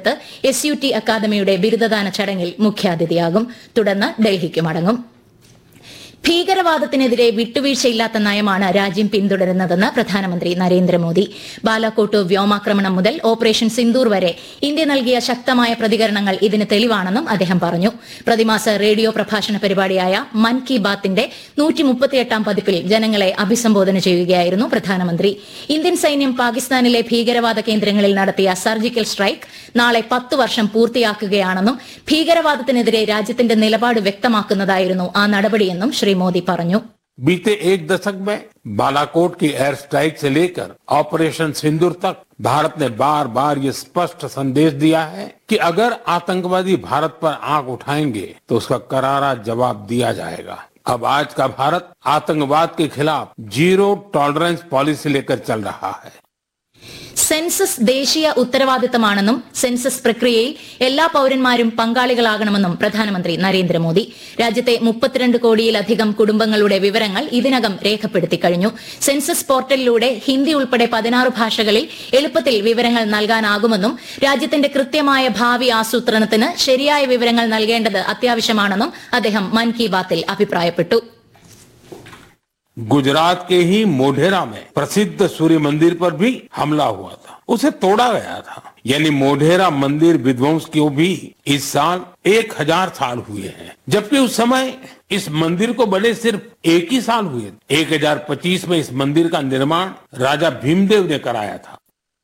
തിരുവനന്തപുരത്ത് S U T അക്കാദമിയുടെ ബിരുദദാന ചടങ്ങിൽ മുഖ്യാതിഥിയാകും തുടർന്ന് ഡൽഹിക്ക് മടങ്ങും ഭീകരവാദത്തിനെതിരെ വിട്ടുവീഴ്ചയില്ലാത്ത നയമാണ് രാജ്യം പിന്തുടരുന്നതെന്ന് പ്രധാനമന്ത്രി നരേന്ദ്രമോദി ബാലാക്കോട്ട് വ്യോമാക്രമണം മുതൽ ഓപ്പറേഷൻ സിന്ദൂർ വരെ ഇന്ത്യ നൽകിയ ശക്തമായ പ്രതികരണങ്ങൾ ഇതിന് തെളിവാണെന്നും അദ്ദേഹം പറഞ്ഞു പ്രതിമാസ റേഡിയോ പ്രഭാഷണ പരിപാടിയായ മൻ കി ബാത്തിന്റെ നൂറ്റിമുപ്പത്തിയെട്ടാം പതിപ്പിൽ ജനങ്ങളെ അഭിസംബോധന ചെയ്യുകയായിരുന്നു പ്രധാനമന്ത്രി ഇന്ത്യൻ സൈന്യം പാകിസ്ഥാനിലെ ഭീകരവാദ കേന്ദ്രങ്ങളിൽ നടത്തിയ സർജിക്കൽ സ്ട്രൈക്ക് നാളെ പത്ത് വർഷം പൂർത്തിയാക്കുകയാണെന്നും ഭീകരവാദത്തിനെതിരെ രാജ്യത്തിന്റെ നിലപാട് വ്യക്തമാക്കുന്നതായിരുന്നു ആ നടപടിയെന്നും ശ്രീ മോദി പറഞ്ഞു बीते एक दशक में बालाकोट की एयर स्ट्राइक से लेकर ऑपरेशन सिंदूर तक भारत ने बार बार ये स्पष्ट संदेश दिया है कि अगर आतंकवादी भारत पर आंख उठाएंगे तो उसका करारा जवाब दिया जाएगा अब आज का भारत आतंकवाद के खिलाफ जीरो टॉलरेंस पॉलिसी लेकर चल रहा है സെൻസസ് ദേശീയ ഉത്തരവാദിത്തമാണെന്നും സെൻസസ് പ്രക്രിയയിൽ എല്ലാ പൌരന്മാരും പങ്കാളികളാകണമെന്നും പ്രധാനമന്ത്രി നരേന്ദ്രമോദി രാജ്യത്തെ മുപ്പത്തിരണ്ട് കോടിയിലധികം കുടുംബങ്ങളുടെ വിവരങ്ങൾ ഇതിനകം രേഖപ്പെടുത്തി കഴിഞ്ഞു സെൻസസ് പോർട്ടലിലൂടെ ഹിന്ദി ഉൾപ്പെടെ പതിനാറ് ഭാഷകളിൽ എളുപ്പത്തിൽ വിവരങ്ങൾ നൽകാനാകുമെന്നും രാജ്യത്തിന്റെ കൃത്യമായ ഭാവി ആസൂത്രണത്തിന് ശരിയായ വിവരങ്ങൾ നൽകേണ്ടത് അത്യാവശ്യമാണെന്നും അദ്ദേഹം മൻ കി ബാത്തിൽ അഭിപ്രായപ്പെട്ടു गुजरात के ही मोढेरा में प्रसिद्ध सूर्य मंदिर पर भी हमला हुआ था उसे तोड़ा गया था यानी मोढेरा मंदिर विध्वंस को भी इस साल एक हजार साल हुए हैं जबकि उस समय इस मंदिर को बने सिर्फ एक ही साल हुए एक हजार पच्चीस में इस मंदिर का निर्माण राजा भीमदेव ने कराया था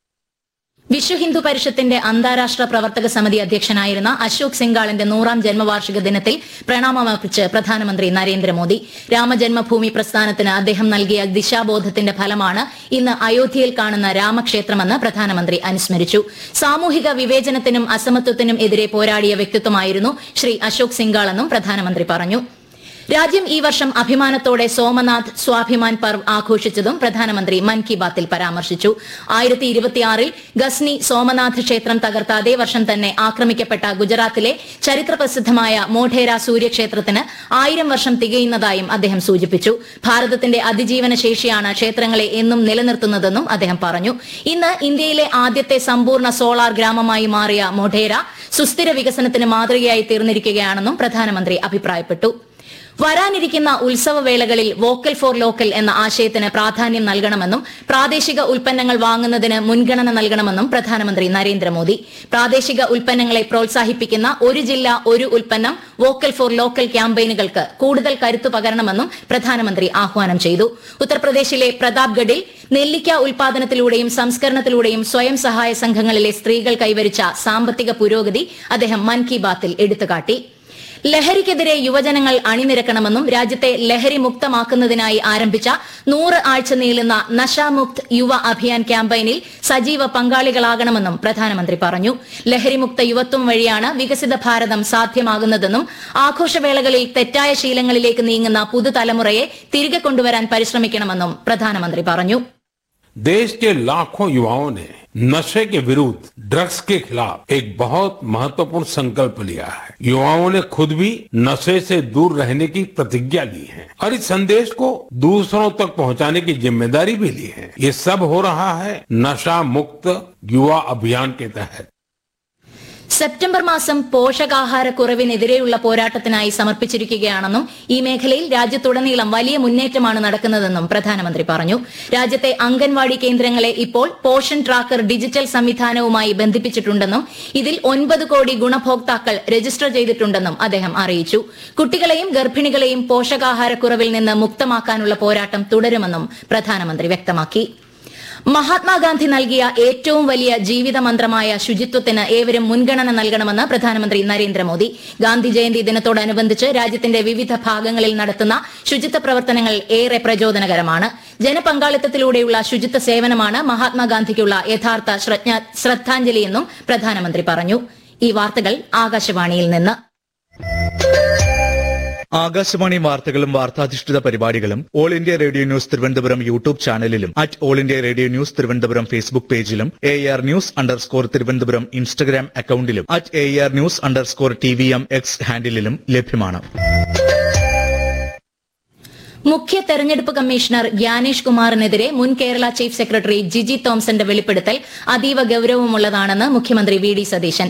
വിശ്വ ഹിന്ദു പരിഷത്തിന്റെ അന്താരാഷ്ട്ര പ്രവർത്തക സമിതി അധ്യക്ഷനായിരുന്ന അശോക് സിംഗാളിന്റെ നൂറാം ജന്മവാർഷിക ദിനത്തിൽ പ്രണാമമർപ്പിച്ച് പ്രധാനമന്ത്രി നരേന്ദ്രമോദി രാമജന്മഭൂമി പ്രസ്ഥാനത്തിന് അദ്ദേഹം നൽകിയ ദിശാബോധത്തിന്റെ ഫലമാണ് ഇന്ന് അയോധ്യയിൽ കാണുന്ന രാമക്ഷേത്രമെന്ന് പ്രധാനമന്ത്രി അനുസ്മരിച്ചു സാമൂഹിക വിവേചനത്തിനും അസമത്വത്തിനും എതിരെ പോരാടിയ വ്യക്തിത്വമായിരുന്നു ശ്രീ അശോക് സിംഗാളെന്നും പ്രധാനമന്ത്രി പറഞ്ഞു രാജ്യം ഈ വർഷം അഭിമാനത്തോടെ സോമനാഥ് സ്വാഭിമാൻ പർവ് ആഘോഷിച്ചതും പ്രധാനമന്ത്രി മൻ കി ബാത്തിൽ പരാമർശിച്ചു ആയിരത്തി ഇരുപത്തിയാറിൽ ഗസ്നി സോമനാഥ് ക്ഷേത്രം തകർത്ത അതേ വർഷം തന്നെ ആക്രമിക്കപ്പെട്ട ഗുജറാത്തിലെ ചരിത്രപ്രസിദ്ധമായ മോഢേര സൂര്യക്ഷേത്രത്തിന് ആയിരം വർഷം തികയുന്നതായും അദ്ദേഹം സൂചിപ്പിച്ചു ഭാരതത്തിന്റെ അതിജീവന ശേഷിയാണ് ക്ഷേത്രങ്ങളെ എന്നും നിലനിർത്തുന്നതെന്നും അദ്ദേഹം പറഞ്ഞു ഇന്ന് ഇന്ത്യയിലെ ആദ്യത്തെ സമ്പൂർണ്ണ സോളാർ ഗ്രാമമായി മാറിയ മൊഢേര സുസ്ഥിര വികസനത്തിന് മാതൃകയായി തീർന്നിരിക്കുകയാണെന്നും പ്രധാനമന്ത്രി അഭിപ്രായപ്പെട്ടു വരാനിരിക്കുന്ന ഉത്സവവേളകളിൽ വോക്കൽ ഫോർ ലോക്കൽ എന്ന ആശയത്തിന് പ്രാധാന്യം നൽകണമെന്നും പ്രാദേശിക ഉൽപ്പന്നങ്ങൾ വാങ്ങുന്നതിന് മുൻഗണന നൽകണമെന്നും പ്രധാനമന്ത്രി നരേന്ദ്രമോദി പ്രാദേശിക ഉൽപ്പന്നങ്ങളെ പ്രോത്സാഹിപ്പിക്കുന്ന ഒരു ജില്ല ഒരു ഉൽപ്പന്നം വോക്കൽ ഫോർ ലോക്കൽ ക്യാമ്പയിനുകൾക്ക് കൂടുതൽ കരുത്തു പകരണമെന്നും പ്രധാനമന്ത്രി ആഹ്വാനം ചെയ്തു ഉത്തർപ്രദേശിലെ പ്രതാപ്ഗഡിൽ നെല്ലിക്ക ഉൽപാദനത്തിലൂടെയും സംസ്കരണത്തിലൂടെയും സ്വയം സഹായ സംഘങ്ങളിലെ സ്ത്രീകൾ കൈവരിച്ച സാമ്പത്തിക പുരോഗതി അദ്ദേഹം മൻ കി ബാത്തിൽ എടുത്തുകാട്ടി ലഹരിക്കെതിരെ യുവജനങ്ങൾ അണിനിരക്കണമെന്നും രാജ്യത്തെ ലഹരി മുക്തമാക്കുന്നതിനായി ആരംഭിച്ച നൂറ് ആഴ്ച നീളുന്ന നശാമുക്ത് യുവ അഭിയാൻ ക്യാമ്പയിനിൽ സജീവ പങ്കാളികളാകണമെന്നും പ്രധാനമന്ത്രി പറഞ്ഞു ലഹരിമുക്ത യുവത്വം വഴിയാണ് വികസിത ഭാരതം സാധ്യമാകുന്നതെന്നും ആഘോഷവേളകളിൽ തെറ്റായ ശീലങ്ങളിലേക്ക് നീങ്ങുന്ന പുതുതലമുറയെ തിരികെ കൊണ്ടുവരാൻ പരിശ്രമിക്കണമെന്നും പ്രധാനമന്ത്രി പറഞ്ഞു देश के लाखों युवाओं ने नशे के विरुद्ध ड्रग्स के खिलाफ एक बहुत महत्वपूर्ण संकल्प लिया है युवाओं ने खुद भी नशे से दूर रहने की प्रतिज्ञा ली है और इस संदेश को दूसरों तक पहुंचाने की जिम्मेदारी भी ली है ये सब हो रहा है नशा मुक्त युवा अभियान के तहत സെപ്റ്റംബർ മാസം പോഷകാഹാരക്കുറവിനെതിരെയുള്ള പോരാട്ടത്തിനായി സമർപ്പിച്ചിരിക്കുകയാണെന്നും ഈ മേഖലയിൽ രാജ്യത്തുടനീളം വലിയ മുന്നേറ്റമാണ് നടക്കുന്നതെന്നും പ്രധാനമന്ത്രി പറഞ്ഞു രാജ്യത്തെ അംഗൻവാടി കേന്ദ്രങ്ങളെ ഇപ്പോൾ പോഷൻ ട്രാക്കർ ഡിജിറ്റൽ സംവിധാനവുമായി ബന്ധിപ്പിച്ചിട്ടുണ്ടെന്നും ഇതിൽ ഒൻപത് കോടി ഗുണഭോക്താക്കൾ രജിസ്റ്റർ ചെയ്തിട്ടുണ്ടെന്നും അദ്ദേഹം അറിയിച്ചു കുട്ടികളെയും ഗർഭിണികളെയും പോഷകാഹാരക്കുറവിൽ നിന്ന് മുക്തമാക്കാനുള്ള പോരാട്ടം തുടരുമെന്നും പ്രധാനമന്ത്രി വ്യക്തമാക്കി മഹാത്മാഗാന്ധി നൽകിയ ഏറ്റവും വലിയ ജീവിത മന്ത്രമായ ശുചിത്വത്തിന് ഏവരും മുൻഗണന നൽകണമെന്ന് പ്രധാനമന്ത്രി നരേന്ദ്രമോദി ഗാന്ധി ജയന്തി ദിനത്തോടനുബന്ധിച്ച് രാജ്യത്തിന്റെ വിവിധ ഭാഗങ്ങളിൽ നടത്തുന്ന ശുചിത്വ പ്രവർത്തനങ്ങൾ ഏറെ പ്രചോദനകരമാണ് ജനപങ്കാളിത്തത്തിലൂടെയുള്ള ശുചിത്വ സേവനമാണ് മഹാത്മാഗാന്ധിക്കുള്ള യഥാർത്ഥ ശ്രജ്ഞ- ശ്രദ്ധാഞ്ജലിയെന്നും പ്രധാനമന്ത്രി പറഞ്ഞു ഈ വാർത്തകൾ ആകാശവാണിയിൽ നിന്ന് ആകാശവാണി വാർത്തകളും വാർത്താധിഷ്ഠിത പരിപാടികളും all India radio news Thiruvananthapuram YouTube ചാനലിലും at all India radio news Thiruvananthapuram Facebook പേജിലും A R news underscore Thiruvananthapuram Instagram അക്കൌണ്ടിലും at A R news underscore T V M X ഹാൻഡിലും ലഭ്യമാണ് മുഖ്യ തെരഞ്ഞെടുപ്പ് കമ്മീഷണർ ഗ്യാനേഷ് കുമാറിനെതിരെ മുൻ കേരള ചീഫ് സെക്രട്ടറി ജിജി തോംസന്റെ വെളിപ്പെടുത്തൽ അതീവ ഗൌരവമുള്ളതാണെന്ന് മുഖ്യമന്ത്രി വി ഡി സതീശൻ